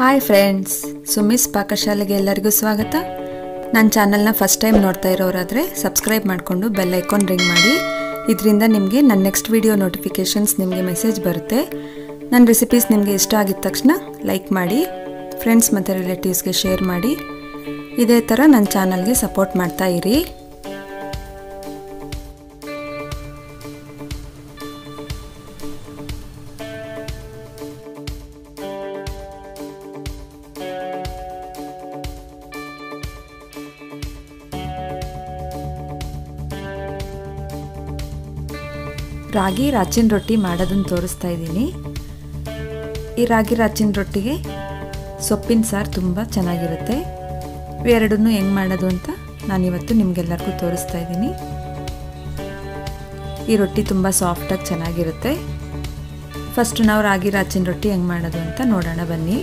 hi friends ಸುಮಿಸ್ ಪಾಕಶಾಲೆಗೆ ಎಲ್ಲರಿಗೂ ಸ್ವಾಗತ ನನ್ನ ಚಾನಲ್ನ ಫಸ್ಟ್ ಟೈಮ್ ನೋಡ್ತಾ ಇರೋರಾದರೆ ಸಬ್ಸ್ಕ್ರೈಬ್ ಮಾಡಿಕೊಂಡು ಬೆಲ್ ಐಕಾನ್ ರಿಂಗ್ ಮಾಡಿ ಇದರಿಂದ ನಿಮಗೆ ನನ್ನ ನೆಕ್ಸ್ಟ್ ವಿಡಿಯೋ ನೋಟಿಫಿಕೇಷನ್ಸ್ ನಿಮಗೆ ಮೆಸೇಜ್ ಬರುತ್ತೆ ನನ್ನ ರೆಸಿಪೀಸ್ ನಿಮಗೆ ಇಷ್ಟ ಆಗಿದ ತಕ್ಷಣ ಲೈಕ್ ಮಾಡಿ ಫ್ರೆಂಡ್ಸ್ ಮತ್ತು ರಿಲೇಟಿವ್ಸ್ಗೆ ಶೇರ್ ಮಾಡಿ ಇದೇ ಥರ ನನ್ನ ಚಾನಲ್ಗೆ ಸಪೋರ್ಟ್ ಮಾಡ್ತಾ ಇರಿ ರಾಗಿ ರಾಚಿನ ರೊಟ್ಟಿ ಮಾಡೋದನ್ನು ತೋರಿಸ್ತಾ ಇದ್ದೀನಿ ಈ ರಾಗಿ ರಾಚಿನ ರೊಟ್ಟಿಗೆ ಸೊಪ್ಪಿನ ಸಾರು ತುಂಬ ಚೆನ್ನಾಗಿರುತ್ತೆ ಇವೆರಡನ್ನೂ ಹೆಂಗೆ ಮಾಡೋದು ಅಂತ ನಾನಿವತ್ತು ನಿಮಗೆಲ್ಲರಿಗೂ ತೋರಿಸ್ತಾ ಇದ್ದೀನಿ ಈ ರೊಟ್ಟಿ ತುಂಬ ಸಾಫ್ಟಾಗಿ ಚೆನ್ನಾಗಿರುತ್ತೆ ಫಸ್ಟ್ ನಾವು ರಾಗಿ ರಾಚಿನ ರೊಟ್ಟಿ ಹೆಂಗೆ ಮಾಡೋದು ಅಂತ ನೋಡೋಣ ಬನ್ನಿ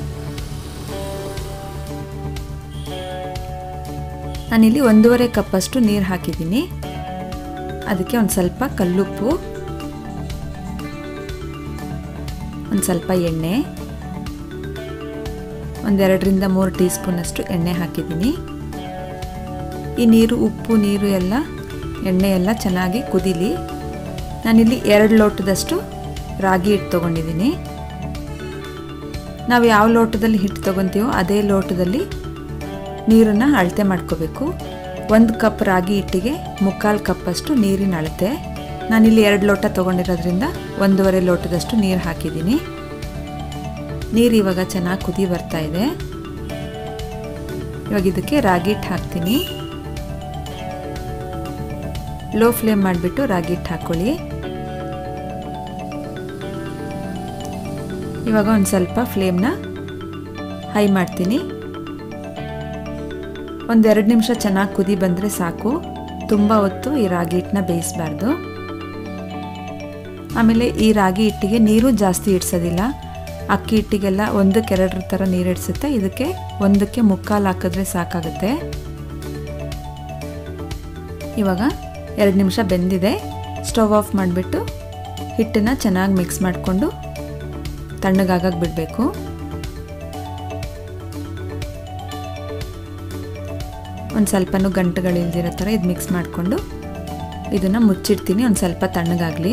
ನಾನಿಲ್ಲಿ ಒಂದೂವರೆ ಕಪ್ಪಷ್ಟು ನೀರು ಹಾಕಿದ್ದೀನಿ ಅದಕ್ಕೆ ಒಂದು ಸ್ವಲ್ಪ ಕಲ್ಲುಪ್ಪು ಒಂದು ಸ್ವಲ್ಪ ಎಣ್ಣೆ ಒಂದೆರಡರಿಂದ ಮೂರು ಟೀ ಸ್ಪೂನಷ್ಟು ಎಣ್ಣೆ ಹಾಕಿದ್ದೀನಿ ಈ ನೀರು ಉಪ್ಪು ನೀರು ಎಲ್ಲ ಎಣ್ಣೆ ಎಲ್ಲ ಚೆನ್ನಾಗಿ ಕುದೀಲಿ ನಾನಿಲ್ಲಿ ಎರಡು ಲೋಟದಷ್ಟು ರಾಗಿ ಹಿಟ್ಟು ತೊಗೊಂಡಿದ್ದೀನಿ ನಾವು ಯಾವ ಲೋಟದಲ್ಲಿ ಹಿಟ್ಟು ತೊಗೊತೀವೋ ಅದೇ ಲೋಟದಲ್ಲಿ ನೀರನ್ನು ಅಳತೆ ಮಾಡ್ಕೋಬೇಕು ಒಂದು ಕಪ್ ರಾಗಿ ಹಿಟ್ಟಿಗೆ ಮುಕ್ಕಾಲು ಕಪ್ಪಷ್ಟು ನೀರಿನ ಅಳತೆ ನಾನಿಲ್ಲಿ ಎರಡು ಲೋಟ ತೊಗೊಂಡಿರೋದ್ರಿಂದ ಒಂದೂವರೆ ಲೋಟದಷ್ಟು ನೀರು ಹಾಕಿದ್ದೀನಿ ನೀರು ಇವಾಗ ಚೆನ್ನಾಗಿ ಕುದಿ ಬರ್ತಾ ಇದೆ ಇವಾಗ ಇದಕ್ಕೆ ರಾಗಿ ಹಿಟ್ಟು ಹಾಕ್ತೀನಿ ಲೋ ಫ್ಲೇಮ್ ಮಾಡಿಬಿಟ್ಟು ರಾಗಿ ಹಿಟ್ಟು ಹಾಕ್ಕೊಳ್ಳಿ ಇವಾಗ ಒಂದು ಸ್ವಲ್ಪ ಫ್ಲೇಮ್ನ ಹೈ ಮಾಡ್ತೀನಿ ಒಂದೆರಡು ನಿಮಿಷ ಚೆನ್ನಾಗಿ ಕುದಿ ಬಂದರೆ ಸಾಕು ತುಂಬ ಹೊತ್ತು ಈ ರಾಗಿ ಹಿಟ್ಟನ್ನ ಬೇಯಿಸಬಾರ್ದು ಆಮೇಲೆ ಈ ರಾಗಿ ಹಿಟ್ಟಿಗೆ ನೀರು ಜಾಸ್ತಿ ಇಡ್ಸೋದಿಲ್ಲ ಅಕ್ಕಿ ಹಿಟ್ಟಿಗೆಲ್ಲ ಒಂದಕ್ಕೆ ಎರಡರ ಥರ ನೀರು ಇಡ್ಸುತ್ತೆ ಇದಕ್ಕೆ ಒಂದಕ್ಕೆ ಮುಕ್ಕಾಲು ಹಾಕಿದ್ರೆ ಸಾಕಾಗುತ್ತೆ ಇವಾಗ ಎರಡು ನಿಮಿಷ ಬೆಂದಿದೆ ಸ್ಟವ್ ಆಫ್ ಮಾಡಿಬಿಟ್ಟು ಹಿಟ್ಟನ್ನು ಚೆನ್ನಾಗಿ ಮಿಕ್ಸ್ ಮಾಡಿಕೊಂಡು ತಣ್ಣಗಾಗಕ್ಕೆ ಬಿಡಬೇಕು ಒಂದು ಸ್ವಲ್ಪನೂ ಗಂಟುಗಳಿಲ್ದಿರೋ ಥರ ಇದು ಮಿಕ್ಸ್ ಮಾಡಿಕೊಂಡು ಇದನ್ನು ಮುಚ್ಚಿಡ್ತೀನಿ ಒಂದು ಸ್ವಲ್ಪ ತಣ್ಣಗಾಗಲಿ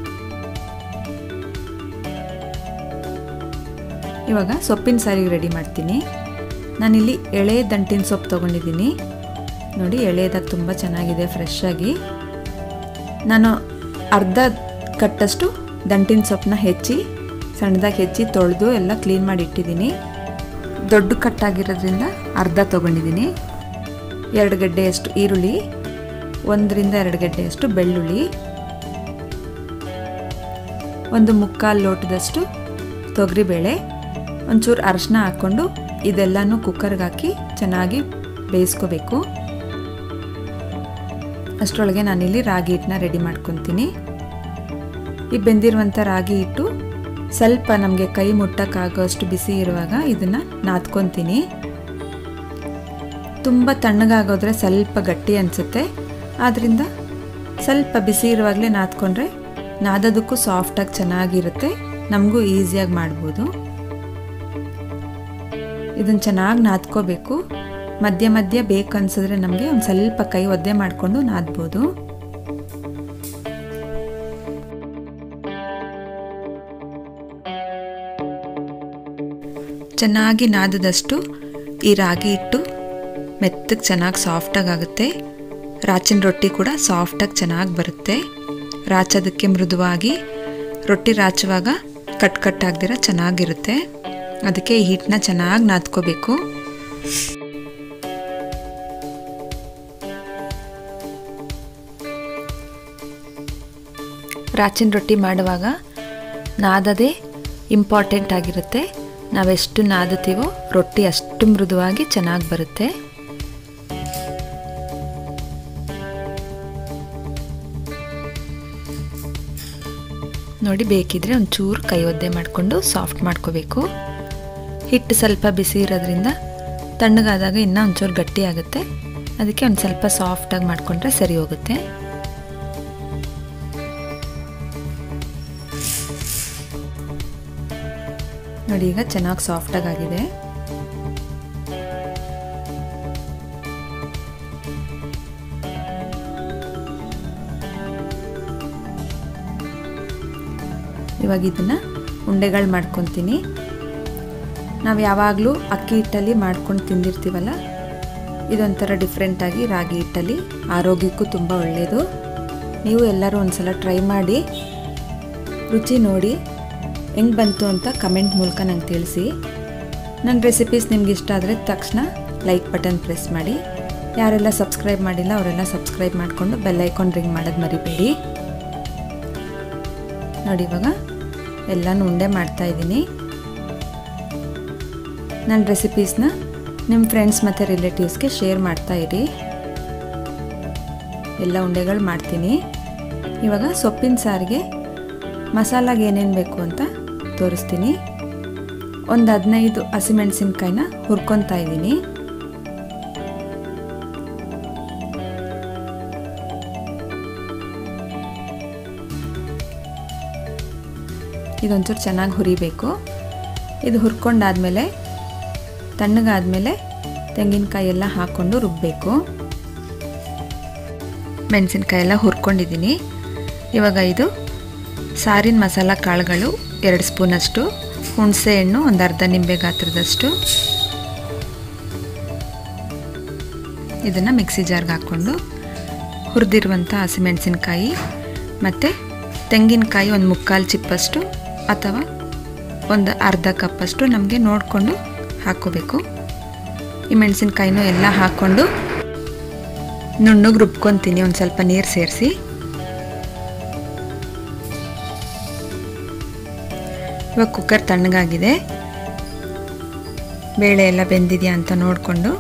ಇವಾಗ ಸೊಪ್ಪಿನ ಸಾರಿಗೆ ರೆಡಿ ಮಾಡ್ತೀನಿ ನಾನಿಲ್ಲಿ ಎಳೆ ದಂಟಿನ ಸೊಪ್ಪು ತೊಗೊಂಡಿದ್ದೀನಿ ನೋಡಿ ಎಳೆದಾಗಿ ತುಂಬ ಚೆನ್ನಾಗಿದೆ ಫ್ರೆಶ್ ಆಗಿ ನಾನು ಅರ್ಧ ಕಟ್ಟಷ್ಟು ದಂಟಿನ ಸೊಪ್ಪನ್ನ ಹೆಚ್ಚಿ ಸಣ್ಣದಾಗಿ ಹೆಚ್ಚಿ ತೊಳೆದು ಎಲ್ಲ ಕ್ಲೀನ್ ಮಾಡಿ ಇಟ್ಟಿದ್ದೀನಿ ದೊಡ್ಡ ಕಟ್ಟಾಗಿರೋದ್ರಿಂದ ಅರ್ಧ ತೊಗೊಂಡಿದ್ದೀನಿ ಎರಡು ಗಡ್ಡೆಯಷ್ಟು ಈರುಳ್ಳಿ ಒಂದರಿಂದ ಎರಡು ಗಡ್ಡೆಯಷ್ಟು ಬೆಳ್ಳುಳ್ಳಿ ಒಂದು ಮುಕ್ಕಾಲು ಲೋಟದಷ್ಟು ತೊಗರಿಬೇಳೆ ಒಂಚೂರು ಅರಶಿನ ಹಾಕ್ಕೊಂಡು ಇದೆಲ್ಲನೂ ಕುಕ್ಕರ್ಗೆ ಹಾಕಿ ಚೆನ್ನಾಗಿ ಬೇಯಿಸ್ಕೋಬೇಕು ಅಷ್ಟರೊಳಗೆ ನಾನಿಲ್ಲಿ ರಾಗಿ ಹಿಟ್ಟನ್ನ ರೆಡಿ ಮಾಡ್ಕೊತೀನಿ ಈ ಬೆಂದಿರುವಂಥ ರಾಗಿ ಹಿಟ್ಟು ಸ್ವಲ್ಪ ನಮಗೆ ಕೈ ಮುಟ್ಟಕ್ಕಾಗೋಷ್ಟು ಬಿಸಿ ಇರುವಾಗ ಇದನ್ನು ನಾದ್ಕೊತೀನಿ ತುಂಬ ತಣ್ಣಗಾಗೋದ್ರೆ ಸ್ವಲ್ಪ ಗಟ್ಟಿ ಅನಿಸುತ್ತೆ ಆದ್ದರಿಂದ ಸ್ವಲ್ಪ ಬಿಸಿ ಇರುವಾಗಲೇ ನಾದ್ಕೊಂಡ್ರೆ ನಾದೋದಕ್ಕೂ ಸಾಫ್ಟಾಗಿ ಚೆನ್ನಾಗಿರುತ್ತೆ ನಮಗೂ ಈಸಿಯಾಗಿ ಮಾಡ್ಬೋದು ಇದನ್ನು ಚೆನ್ನಾಗಿ ನಾದ್ಕೋಬೇಕು ಮಧ್ಯ ಮಧ್ಯ ಬೇಕು ಅನ್ಸಿದ್ರೆ ನಮಗೆ ಒಂದು ಸ್ವಲ್ಪ ಕೈ ಒದ್ದೆ ಮಾಡಿಕೊಂಡು ನಾದ್ಬೋದು ಚೆನ್ನಾಗಿ ನಾದದಷ್ಟು ಈ ರಾಗಿ ಹಿಟ್ಟು ಮೆತ್ತಗೆ ಚೆನ್ನಾಗಿ ಸಾಫ್ಟಾಗಿ ಆಗುತ್ತೆ ರಾಚಿನ ರೊಟ್ಟಿ ಕೂಡ ಸಾಫ್ಟಾಗಿ ಚೆನ್ನಾಗಿ ಬರುತ್ತೆ ರಾಚೋದಕ್ಕೆ ಮೃದುವಾಗಿ ರೊಟ್ಟಿ ರಾಚುವಾಗ ಕಟ್ ಕಟ್ ಆಗದಿರ ಚೆನ್ನಾಗಿರುತ್ತೆ ಅದಕ್ಕೆ ಈ ಹಿಟ್ಟನ್ನ ಚೆನ್ನಾಗಿ ನಾದ್ಕೋಬೇಕು ರಾಚಿನ ರೊಟ್ಟಿ ಮಾಡುವಾಗ ನಾದದೇ ಇಂಪಾರ್ಟೆಂಟ್ ಆಗಿರುತ್ತೆ ನಾವೆಷ್ಟು ನಾದುತ್ತೀವೋ ರೊಟ್ಟಿ ಅಷ್ಟು ಮೃದುವಾಗಿ ಚೆನ್ನಾಗಿ ಬರುತ್ತೆ ನೋಡಿ ಬೇಕಿದ್ರೆ ಒಂಚೂರು ಕೈ ಒದ್ದೆ ಮಾಡಿಕೊಂಡು ಸಾಫ್ಟ್ ಮಾಡ್ಕೋಬೇಕು ಹಿಟ್ಟು ಸ್ವಲ್ಪ ಬಿಸಿ ಇರೋದ್ರಿಂದ ತಣ್ಣಗಾದಾಗ ಇನ್ನೂ ಒಂಚೂರು ಗಟ್ಟಿ ಆಗುತ್ತೆ ಅದಕ್ಕೆ ಒಂದು ಸ್ವಲ್ಪ ಸಾಫ್ಟಾಗಿ ಮಾಡಿಕೊಂಡ್ರೆ ಸರಿ ಹೋಗುತ್ತೆ ನೋಡಿ ಈಗ ಚೆನ್ನಾಗಿ ಸಾಫ್ಟಾಗಿ ಆಗಿದೆ ಇವಾಗ ಇದನ್ನು ಉಂಡೆಗಳು ಮಾಡ್ಕೊತೀನಿ ನಾವು ಯಾವಾಗಲೂ ಅಕ್ಕಿ ಹಿಟ್ಟಲ್ಲಿ ಮಾಡ್ಕೊಂಡು ತಿಂದಿರ್ತೀವಲ್ಲ ಇದೊಂಥರ ಡಿಫ್ರೆಂಟಾಗಿ ರಾಗಿ ಹಿಟ್ಟಲ್ಲಿ ಆರೋಗ್ಯಕ್ಕೂ ತುಂಬ ಒಳ್ಳೆಯದು ನೀವು ಎಲ್ಲರೂ ಒಂದ್ಸಲ ಟ್ರೈ ಮಾಡಿ ರುಚಿ ನೋಡಿ ಹೆಂಗೆ ಬಂತು ಅಂತ ಕಮೆಂಟ್ ಮೂಲಕ ನಂಗೆ ತಿಳಿಸಿ ನನ್ನ ರೆಸಿಪೀಸ್ ನಿಮ್ಗೆ ಇಷ್ಟ ಆದರೆ ತಕ್ಷಣ ಲೈಕ್ ಬಟನ್ ಪ್ರೆಸ್ ಮಾಡಿ ಯಾರೆಲ್ಲ ಸಬ್ಸ್ಕ್ರೈಬ್ ಮಾಡಿಲ್ಲ ಅವರೆಲ್ಲ ಸಬ್ಸ್ಕ್ರೈಬ್ ಮಾಡಿಕೊಂಡು ಬೆಲ್ ಐಕಾನ್ ರಿಂಗ್ ಮಾಡೋದು ಮರಿಬೇಡಿ ನೋಡಿ ಇವಾಗ ಎಲ್ಲನೂ ಉಂಡೆ ಮಾಡ್ತಾ ಇದ್ದೀನಿ ನನ್ನ ರೆಸಿಪೀಸ್ನ ನಿಮ್ಮ ಫ್ರೆಂಡ್ಸ್ ಮತ್ತು ರಿಲೇಟಿವ್ಸ್ಗೆ ಶೇರ್ ಮಾಡ್ತಾ ಇರಿ ಎಲ್ಲ ಉಂಡೆಗಳು ಮಾಡ್ತೀನಿ ಇವಾಗ ಸೊಪ್ಪಿನ ಸಾರಿಗೆ ಮಸಾಲಾಗೆ ಏನೇನು ಬೇಕು ಅಂತ ತೋರಿಸ್ತೀನಿ ಒಂದು ಹದಿನೈದು ಹಸಿಮೆಣಸಿನ್ಕಾಯಿನ ಹುರ್ಕೊತಾ ಇದ್ದೀನಿ ಇದೊಂಚೂರು ಚೆನ್ನಾಗಿ ಹುರಿಬೇಕು ಇದು ಹುರ್ಕೊಂಡಾದಮೇಲೆ ತಣ್ಣಗಾದಮೇಲೆ ತೆಂಗಿನಕಾಯಿ ಎಲ್ಲ ಹಾಕ್ಕೊಂಡು ರುಬ್ಬಬೇಕು ಮೆಣಸಿನ್ಕಾಯಿ ಎಲ್ಲ ಹುರ್ಕೊಂಡಿದ್ದೀನಿ ಇವಾಗ ಇದು ಸಾರಿನ ಮಸಾಲ ಕಾಳುಗಳು ಎರಡು ಸ್ಪೂನಷ್ಟು ಹುಣಸೆ ಹಣ್ಣು ಒಂದು ಅರ್ಧ ನಿಂಬೆ ಗಾತ್ರದಷ್ಟು ಇದನ್ನು ಮಿಕ್ಸಿ ಜಾರ್ಗೆ ಹಾಕ್ಕೊಂಡು ಹುರಿದಿರುವಂಥ ಹಸಿಮೆಣಸಿನ್ಕಾಯಿ ಮತ್ತು ತೆಂಗಿನಕಾಯಿ ಒಂದು ಮುಕ್ಕಾಲು ಚಿಪ್ಪಷ್ಟು ಅಥವಾ ಒಂದು ಅರ್ಧ ಕಪ್ಪಷ್ಟು ನಮಗೆ ನೋಡಿಕೊಂಡು ಹಾಕ್ಕೋಬೇಕು ಈ ಮೆಣಸಿನ್ಕಾಯಿನೂ ಎಲ್ಲ ಹಾಕ್ಕೊಂಡು ನುಣ್ಣಗೆ ರುಬ್ಕೊತೀನಿ ಒಂದು ಸ್ವಲ್ಪ ನೀರು ಸೇರಿಸಿ ಇವಾಗ ಕುಕ್ಕರ್ ತಣ್ಣಗಾಗಿದೆ ಬೇಳೆ ಎಲ್ಲ ಬೆಂದಿದೆಯಾ ಅಂತ ನೋಡಿಕೊಂಡು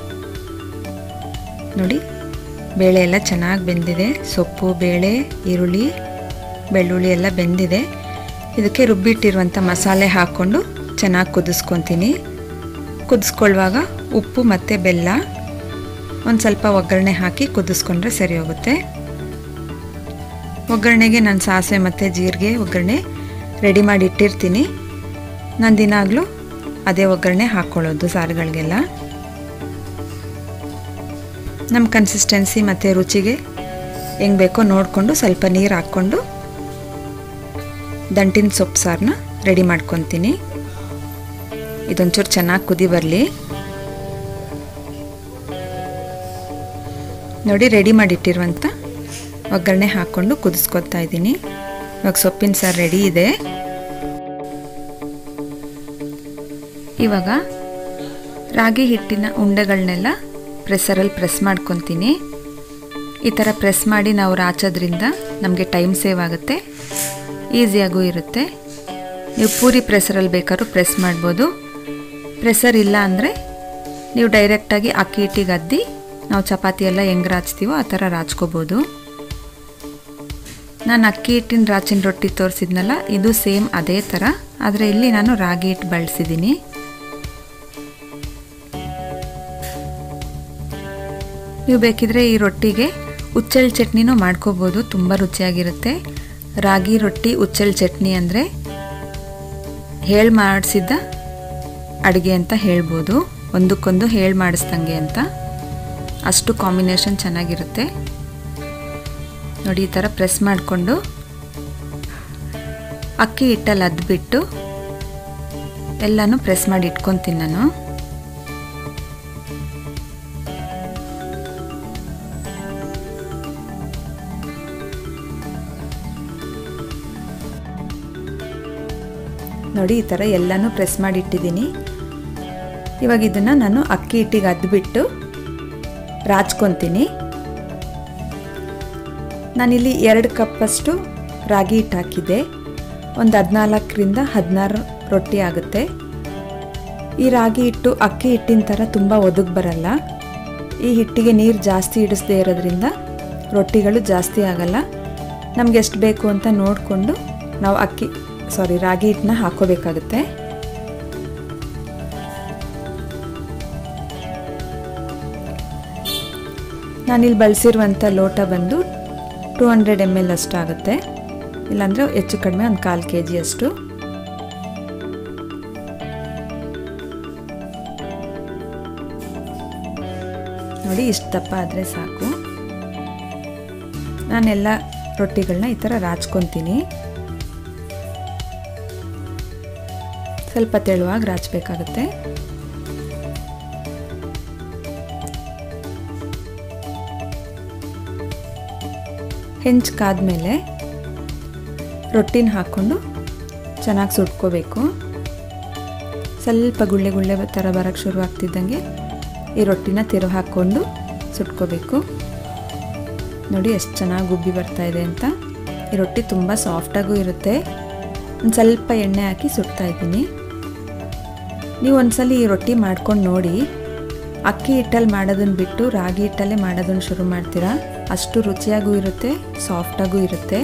ನೋಡಿ ಬೇಳೆ ಎಲ್ಲ ಚೆನ್ನಾಗಿ ಬೆಂದಿದೆ ಸೊಪ್ಪು ಬೇಳೆ ಈರುಳ್ಳಿ ಬೆಳ್ಳುಳ್ಳಿ ಎಲ್ಲ ಬೆಂದಿದೆ ಇದಕ್ಕೆ ರುಬ್ಬಿಟ್ಟಿರುವಂಥ ಮಸಾಲೆ ಹಾಕ್ಕೊಂಡು ಚೆನ್ನಾಗಿ ಕುದಿಸ್ಕೊತೀನಿ ಕುದಿಸ್ಕೊಳ್ಳುವಾಗ ಉಪ್ಪು ಮತ್ತು ಬೆಲ್ಲ ಒಂದು ಸ್ವಲ್ಪ ಒಗ್ಗರಣೆ ಹಾಕಿ ಕುದಿಸ್ಕೊಂಡ್ರೆ ಸರಿ ಹೋಗುತ್ತೆ ಒಗ್ಗರಣೆಗೆ ನಾನು ಸಾಸಿವೆ ಮತ್ತು ಜೀರಿಗೆ ಒಗ್ಗರಣೆ ರೆಡಿ ಮಾಡಿ ಇಟ್ಟಿರ್ತೀನಿ ನಾನು ದಿನಾಗಲೂ ಅದೇ ಒಗ್ಗರಣೆ ಹಾಕ್ಕೊಳ್ಳೋದು ಸಾರುಗಳಿಗೆಲ್ಲ ನಮ್ಮ ಕನ್ಸಿಸ್ಟೆನ್ಸಿ ಮತ್ತು ರುಚಿಗೆ ಹೆಂಗೆ ಬೇಕೋ ನೋಡಿಕೊಂಡು ಸ್ವಲ್ಪ ನೀರು ಹಾಕ್ಕೊಂಡು ದಂಟಿನ ಸೊಪ್ಪು ಸಾರನ್ನ ರೆಡಿ ಮಾಡ್ಕೊತೀನಿ ಇದೊಂಚೂರು ಚೆನ್ನಾಗಿ ಕುದಿ ಬರಲಿ ನೋಡಿ ರೆಡಿ ಮಾಡಿಟ್ಟಿರುವಂಥ ಒಗ್ಗರಣೆ ಹಾಕ್ಕೊಂಡು ಕುದಿಸ್ಕೊತಾ ಇದ್ದೀನಿ ಇವಾಗ ಸೊಪ್ಪಿನ ಸಾರು ರೆಡಿ ಇದೆ ಇವಾಗ ರಾಗಿ ಹಿಟ್ಟಿನ ಉಂಡೆಗಳನ್ನೆಲ್ಲ ಪ್ರೆಸ್ಸರಲ್ಲಿ ಪ್ರೆಸ್ ಮಾಡ್ಕೊತೀನಿ ಈ ಥರ ಪ್ರೆಸ್ ಮಾಡಿ ನಾವು ರಾಚೋದ್ರಿಂದ ನಮಗೆ ಟೈಮ್ ಸೇವ್ ಆಗುತ್ತೆ ಈಸಿಯಾಗೂ ಇರುತ್ತೆ ನೀವು ಪೂರಿ ಪ್ರೆಸರಲ್ಲಿ ಬೇಕಾದ್ರೂ ಪ್ರೆಸ್ ಮಾಡ್ಬೋದು ಪ್ರೆಸರ್ ಇಲ್ಲ ಅಂದರೆ ನೀವು ಡೈರೆಕ್ಟಾಗಿ ಅಕ್ಕಿ ಹಿಟ್ಟಿಗೆ ಅದ್ದಿ ನಾವು ಚಪಾತಿ ಎಲ್ಲ ಹೆಂಗೆ ರಾಚ್ತೀವೋ ಆ ಥರ ರಾಚ್ಕೋಬೋದು ನಾನು ಅಕ್ಕಿ ಹಿಟ್ಟಿನ ರಾಚಿನ ರೊಟ್ಟಿ ತೋರಿಸಿದ್ನಲ್ಲ ಇದು ಸೇಮ್ ಅದೇ ಥರ ಆದರೆ ಇಲ್ಲಿ ನಾನು ರಾಗಿ ಹಿಟ್ಟು ಬಳಸಿದ್ದೀನಿ ನೀವು ಬೇಕಿದ್ರೆ ಈ ರೊಟ್ಟಿಗೆ ಉಚ್ಚಲ್ ಚಟ್ನಿನೂ ಮಾಡ್ಕೋಬೋದು ತುಂಬ ರುಚಿಯಾಗಿರುತ್ತೆ ರಾಗಿ ರೊಟ್ಟಿ ಉಚ್ಚಲ್ ಚಟ್ನಿ ಅಂದರೆ ಹೇಳಿ ಮಾಡಿಸಿದ್ದ ಅಡುಗೆ ಅಂತ ಹೇಳ್ಬೋದು ಒಂದಕ್ಕೊಂದು ಹೇಳಿ ಮಾಡಿಸ್ದಂಗೆ ಅಂತ ಅಷ್ಟು ಕಾಂಬಿನೇಷನ್ ಚೆನ್ನಾಗಿರುತ್ತೆ ನೋಡಿ ಈ ಥರ ಪ್ರೆಸ್ ಮಾಡಿಕೊಂಡು ಅಕ್ಕಿ ಹಿಟ್ಟಲ್ಲಿ ಅದ್ಬಿಟ್ಟು ಎಲ್ಲನೂ ಪ್ರೆಸ್ ಮಾಡಿ ಇಟ್ಕೊತೀನಿ ನಾನು ನೋಡಿ ಈ ಥರ ಎಲ್ಲನೂ ಪ್ರೆಸ್ ಮಾಡಿ ಇಟ್ಟಿದ್ದೀನಿ ಇವಾಗ ಇದನ್ನು ನಾನು ಅಕ್ಕಿ ಹಿಟ್ಟಿಗೆ ಅದ್ಬಿಟ್ಟು ರಾಚ್ಕೊತೀನಿ ನಾನಿಲ್ಲಿ ಎರಡು ಕಪ್ಪಷ್ಟು ರಾಗಿ ಹಿಟ್ಟು ಹಾಕಿದ್ದೆ ಒಂದು ಹದಿನಾಲ್ಕರಿಂದ ಹದಿನಾರು ರೊಟ್ಟಿ ಆಗುತ್ತೆ ಈ ರಾಗಿ ಹಿಟ್ಟು ಅಕ್ಕಿ ಹಿಟ್ಟಿನ ಥರ ತುಂಬ ಒದಗಿ ಬರಲ್ಲ ಈ ಹಿಟ್ಟಿಗೆ ನೀರು ಜಾಸ್ತಿ ಇಡಿಸ್ದೇ ಇರೋದ್ರಿಂದ ರೊಟ್ಟಿಗಳು ಜಾಸ್ತಿ ಆಗಲ್ಲ ನಮ್ಗೆ ಎಷ್ಟು ಬೇಕು ಅಂತ ನೋಡಿಕೊಂಡು ನಾವು ಅಕ್ಕಿ ಸಾರಿ ರಾಗಿ ಹಿಟ್ಟನ್ನ ಹಾಕೋಬೇಕಾಗುತ್ತೆ ನಾನಿಲ್ಲಿ ಬಳಸಿರುವಂಥ ಲೋಟ ಬಂದು ಟೂ ಹಂಡ್ರೆಡ್ ಎಮ್ ಎಲ್ ಅಷ್ಟು ಆಗುತ್ತೆ ಇಲ್ಲಾಂದರೆ ಹೆಚ್ಚು ಕಡಿಮೆ ಒಂದು ಕಾಲು ಕೆ ಜಿ ಅಷ್ಟು ನೋಡಿ ಇಷ್ಟು ದಪ್ಪ ಆದರೆ ಸಾಕು ನಾನೆಲ್ಲ ರೊಟ್ಟಿಗಳನ್ನ ಈ ಥರ ರಾಚ್ಕೊತೀನಿ ಸ್ವಲ್ಪ ತೆಳುವಾಗಿ ರಾಚಬೇಕಾಗುತ್ತೆ ಹೆಂಚು ಕಾದ್ಮೇಲೆ ರೊಟ್ಟಿನ ಹಾಕ್ಕೊಂಡು ಚೆನ್ನಾಗಿ ಸುಟ್ಕೋಬೇಕು ಸ್ವಲ್ಪ ಗುಳ್ಳೆ ಗುಳ್ಳೆ ಥರ ಬರೋಕ್ಕೆ ಶುರು ಆಗ್ತಿದ್ದಂಗೆ ಈ ರೊಟ್ಟಿನ ತಿರು ಹಾಕ್ಕೊಂಡು ಸುಟ್ಕೋಬೇಕು ನೋಡಿ ಎಷ್ಟು ಚೆನ್ನಾಗಿ ಗುಬ್ಬಿ ಬರ್ತಾ ಇದೆ ಅಂತ ಈ ರೊಟ್ಟಿ ತುಂಬ ಸಾಫ್ಟಾಗೂ ಇರುತ್ತೆ ಒಂದು ಸ್ವಲ್ಪ ಎಣ್ಣೆ ಹಾಕಿ ಸುಡ್ತಾ ಇದ್ದೀನಿ ನೀವು ಒಂದ್ಸಲ ಈ ರೊಟ್ಟಿ ಮಾಡ್ಕೊಂಡು ನೋಡಿ ಅಕ್ಕಿ ಹಿಟ್ಟಲ್ಲಿ ಮಾಡೋದನ್ನು ಬಿಟ್ಟು ರಾಗಿ ಹಿಟ್ಟಲ್ಲೇ ಮಾಡೋದನ್ನು ಶುರು ಮಾಡ್ತೀರಾ ಅಷ್ಟು ರುಚಿಯಾಗೂ ಇರುತ್ತೆ ಸಾಫ್ಟಾಗೂ ಇರುತ್ತೆ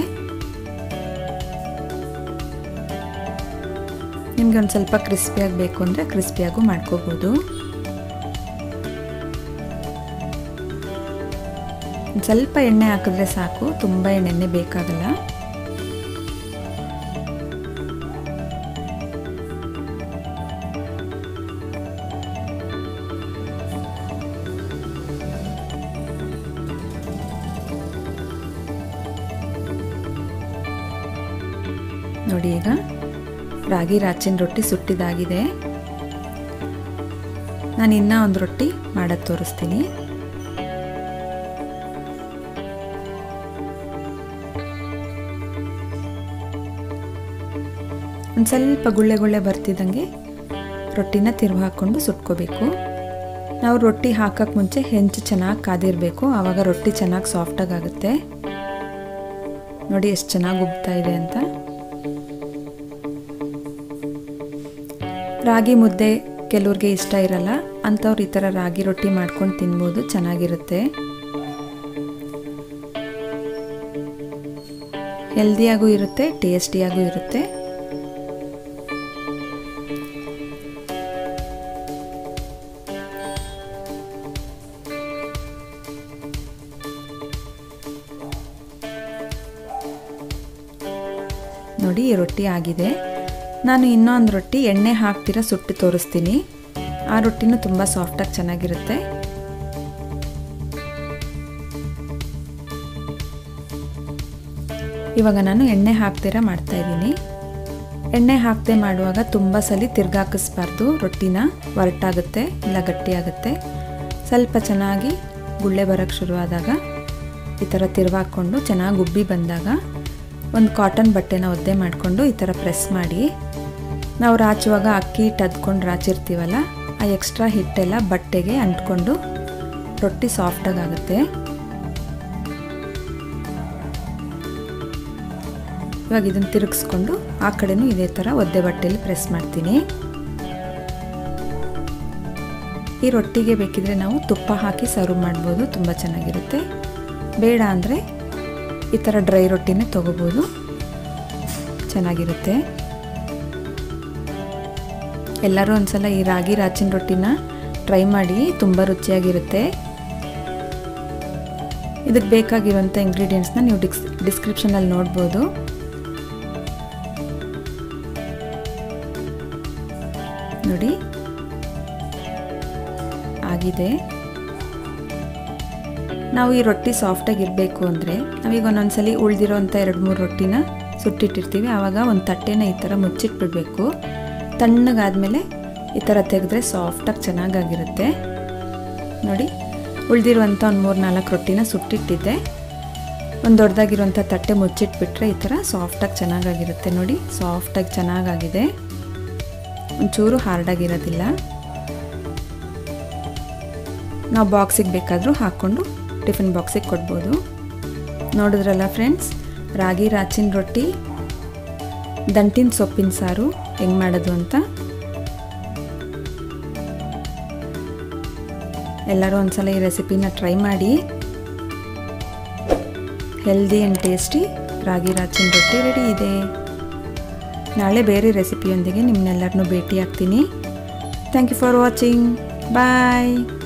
ನಿಮಗೆ ಒಂದು ಸ್ವಲ್ಪ ಕ್ರಿಸ್ಪಿಯಾಗಿ ಬೇಕು ಅಂದರೆ ಕ್ರಿಸ್ಪಿಯಾಗೂ ಮಾಡ್ಕೋಬೋದು ಒಂದು ಸ್ವಲ್ಪ ಎಣ್ಣೆ ಹಾಕಿದ್ರೆ ಸಾಕು ತುಂಬ ಎಣ್ಣೆನೇ ಬೇಕಾಗಲ್ಲ ನೋಡಿ ಈಗ ರಾಗಿ ರಾಚಿನ ರೊಟ್ಟಿ ಸುಟ್ಟಿದಾಗಿದೆ ನಾನು ಇನ್ನೂ ಒಂದು ರೊಟ್ಟಿ ಮಾಡೋದು ತೋರಿಸ್ತೀನಿ ಒಂದು ಸ್ವಲ್ಪ ಗುಳ್ಳೆ ಗುಳ್ಳೆ ಬರ್ತಿದ್ದಂಗೆ ರೊಟ್ಟಿನ ತಿರುವು ಹಾಕ್ಕೊಂಡು ಸುಟ್ಕೋಬೇಕು ನಾವು ರೊಟ್ಟಿ ಹಾಕಕ್ಕೆ ಮುಂಚೆ ಹೆಂಚು ಚೆನ್ನಾಗಿ ಕಾದಿರಬೇಕು ಆವಾಗ ರೊಟ್ಟಿ ಚೆನ್ನಾಗಿ ಸಾಫ್ಟಾಗಿ ಆಗುತ್ತೆ ನೋಡಿ ಎಷ್ಟು ಚೆನ್ನಾಗಿ ಉಬ್ತಾ ಇದೆ ಅಂತ ರಾಗಿ ಮುದ್ದೆ ಕೆಲವ್ರಿಗೆ ಇಷ್ಟ ಇರಲ್ಲ ಅಂಥವ್ರು ಈ ಥರ ರಾಗಿ ರೊಟ್ಟಿ ಮಾಡ್ಕೊಂಡು ತಿನ್ಬೋದು ಚೆನ್ನಾಗಿರುತ್ತೆ ಹೆಲ್ದಿಯಾಗೂ ಇರುತ್ತೆ ಟೇಸ್ಟಿಯಾಗೂ ಇರುತ್ತೆ ನೋಡಿ ಈ ರೊಟ್ಟಿ ಆಗಿದೆ ನಾನು ಇನ್ನೊಂದು ರೊಟ್ಟಿ ಎಣ್ಣೆ ಹಾಕ್ತಿರ ಸುಟ್ಟು ತೋರಿಸ್ತೀನಿ ಆ ರೊಟ್ಟಿನೂ ತುಂಬ ಸಾಫ್ಟಾಗಿ ಚೆನ್ನಾಗಿರುತ್ತೆ ಇವಾಗ ನಾನು ಎಣ್ಣೆ ಹಾಕ್ತಿರ ಮಾಡ್ತಾ ಇದ್ದೀನಿ ಎಣ್ಣೆ ಹಾಕದೆ ಮಾಡುವಾಗ ತುಂಬ ಸಲ ತಿರ್ಗಾಕಿಸ್ಬಾರ್ದು ರೊಟ್ಟಿನ ಒರಟಾಗುತ್ತೆ ಇಲ್ಲ ಗಟ್ಟಿಯಾಗುತ್ತೆ ಸ್ವಲ್ಪ ಚೆನ್ನಾಗಿ ಗುಳ್ಳೆ ಬರೋಕ್ಕೆ ಶುರುವಾದಾಗ ಈ ಥರ ತಿರ್ವಾಕೊಂಡು ಚೆನ್ನಾಗಿ ಉಬ್ಬಿ ಬಂದಾಗ ಒಂದು ಕಾಟನ್ ಬಟ್ಟೆನ ಒದ್ದೆ ಮಾಡಿಕೊಂಡು ಈ ಥರ ಪ್ರೆಸ್ ಮಾಡಿ ನಾವು ರಾಚುವಾಗ ಅಕ್ಕಿ ಹಿಟ್ಟು ಅದ್ಕೊಂಡು ರಾಚಿರ್ತೀವಲ್ಲ ಆ ಎಕ್ಸ್ಟ್ರಾ ಹಿಟ್ಟೆಲ್ಲ ಬಟ್ಟೆಗೆ ಅಂಟ್ಕೊಂಡು ರೊಟ್ಟಿ ಸಾಫ್ಟಾಗಿ ಆಗುತ್ತೆ ಇವಾಗ ಇದನ್ನು ತಿರುಗಿಸ್ಕೊಂಡು ಆ ಕಡೆನೂ ಇದೇ ಥರ ಒದ್ದೆ ಬಟ್ಟೆಯಲ್ಲಿ ಪ್ರೆಸ್ ಮಾಡ್ತೀನಿ ಈ ರೊಟ್ಟಿಗೆ ಬೇಕಿದ್ರೆ ನಾವು ತುಪ್ಪ ಹಾಕಿ ಸರ್ವ್ ಮಾಡ್ಬೋದು ತುಂಬ ಚೆನ್ನಾಗಿರುತ್ತೆ ಬೇಡ ಅಂದರೆ ಈ ಥರ ಡ್ರೈ ರೊಟ್ಟಿನೇ ತೊಗೋಬೋದು ಚೆನ್ನಾಗಿರುತ್ತೆ ಎಲ್ಲರೂ ಒಂದ್ಸಲ ಈ ರಾಗಿ ರಾಚಿನ ರೊಟ್ಟಿನ ಟ್ರೈ ಮಾಡಿ ತುಂಬ ರುಚಿಯಾಗಿರುತ್ತೆ ಇದಕ್ಕೆ ಬೇಕಾಗಿರುವಂಥ ಇಂಗ್ರೀಡಿಯೆಂಟ್ಸ್ನ ನೀವು ಡಿಕ್ಸ್ ಡಿಸ್ಕ್ರಿಪ್ಷನಲ್ಲಿ ನೋಡ್ಬೋದು ನೋಡಿ ಆಗಿದೆ ನಾವು ಈ ರೊಟ್ಟಿ ಸಾಫ್ಟಾಗಿ ಇರಬೇಕು ಅಂದರೆ ನಾವೀಗ ಒಂದೊಂದ್ಸಲಿ ಉಳಿದಿರೋಂಥ ಎರಡು ಮೂರು ರೊಟ್ಟಿನ ಸುಟ್ಟಿಟ್ಟಿರ್ತೀವಿ ಆವಾಗ ಒಂದು ತಟ್ಟೆನ ಈ ಥರ ಮುಚ್ಚಿಟ್ಬಿಡ್ಬೇಕು ತಣ್ಣಗಾದ್ಮೇಲೆ ಈ ಥರ ತೆಗೆದ್ರೆ ಸಾಫ್ಟಾಗಿ ಚೆನ್ನಾಗಾಗಿರುತ್ತೆ ನೋಡಿ ಉಳಿದಿರುವಂಥ ಒಂದು ಮೂರು ನಾಲ್ಕು ರೊಟ್ಟಿನ ಸುಟ್ಟಿಟ್ಟಿದ್ದೆ ಒಂದು ದೊಡ್ಡದಾಗಿರುವಂಥ ತಟ್ಟೆ ಮುಚ್ಚಿಟ್ಬಿಟ್ರೆ ಈ ಥರ ಸಾಫ್ಟಾಗಿ ಚೆನ್ನಾಗಾಗಿರುತ್ತೆ ನೋಡಿ ಸಾಫ್ಟಾಗಿ ಚೆನ್ನಾಗಾಗಿದೆ ಒಂಚೂರು ಹಾರ್ಡಾಗಿರೋದಿಲ್ಲ ನಾವು ಬಾಕ್ಸಿಗೆ ಬೇಕಾದರೂ ಹಾಕ್ಕೊಂಡು ಟಿಫಿನ್ ಬಾಕ್ಸಿಗೆ ಕೊಡ್ಬೋದು ನೋಡಿದ್ರಲ್ಲ ಫ್ರೆಂಡ್ಸ್ ರಾಗಿ ರಾಚಿನ ರೊಟ್ಟಿ ದಂಟಿನ ಸೊಪ್ಪಿನ ಸಾರು ಹೆಂಗೆ ಮಾಡೋದು ಅಂತ ಎಲ್ಲರೂ ಒಂದ್ಸಲ ಈ ರೆಸಿಪಿನ ಟ್ರೈ ಮಾಡಿ ಹೆಲ್ದಿ ಆ್ಯಂಡ್ ಟೇಸ್ಟಿ ರಾಗಿ ರಾಚಿನ ರೊಟ್ಟಿ ರೆಡಿ ಇದೆ ನಾಳೆ ಬೇರೆ ರೆಸಿಪಿಯೊಂದಿಗೆ ನಿಮ್ಮನ್ನೆಲ್ಲರನ್ನೂ ಭೇಟಿ ಆಗ್ತೀನಿ thank you for watching bye